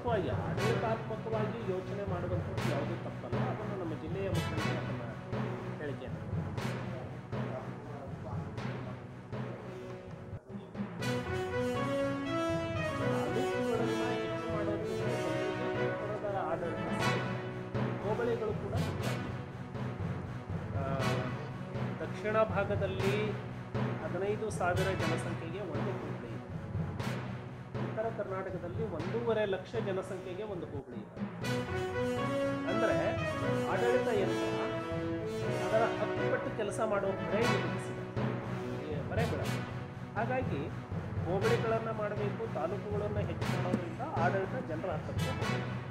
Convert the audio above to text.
ಆಡಳಿತಾತ್ಮಕವಾಗಿ ಆಡಳಿತಾತ್ಮಕವಾಗಿ ಯೋಚನೆ ಮಾಡುವಂಥದ್ದು ಯಾವುದೂ ತಪ್ಪಲ್ಲ ಅದನ್ನು ನಮ್ಮ ಜಿಲ್ಲೆಯ ಮುಖಂಡರು ಅದನ್ನು ಹೇಳಿಕೆಯನ್ನು ತಾಲೂಕುಗಳನ್ನ ಹೆಚ್ಚು ಮಾಡೋದ್ರಿಂದ ಸರ್ಕಾರದ ಆಡಳಿತ ಹೋಬಳಿಗಳು ಕೂಡ ಹೆಚ್ಚಾಗಿದೆ. ಆ, ದಕ್ಷಿಣ ಭಾಗದಲ್ಲಿ ಹದಿನೈದು ಸಾವಿರ ಜನಸಂಖ್ಯೆಗೆ ಒಂದು ಹೋಬಳಿ ಇದೆ ಉತ್ತರ ಕರ್ನಾಟಕದಲ್ಲಿ ಒಂದೂವರೆ ಲಕ್ಷ ಜನಸಂಖ್ಯೆಗೆ ಒಂದು ಹೋಬಳಿ ಇದೆ ಅಂದರೆ ಆಡಳಿತ ಯಂತ್ರ ಅದರ ಹತ್ತು ಪಟ್ಟು ಕೆಲಸ ಮಾಡುವ ಹೊರೆ ನಿರ್ಮಿಸಿದೆ ಈ ಹೊರೆ ಬೀಳಲ್ಲ ಹಾಗಾಗಿ ಹೋಬಳಿಗಳನ್ನು ಮಾಡಬೇಕು ತಾಲೂಕುಗಳನ್ನು ಹೆಚ್ಚು ಮಾಡೋದ್ರಿಂದ ಆಡಳಿತ ಜನರ ಹತ್ತಿರ ಹೋಗುತ್ತೆ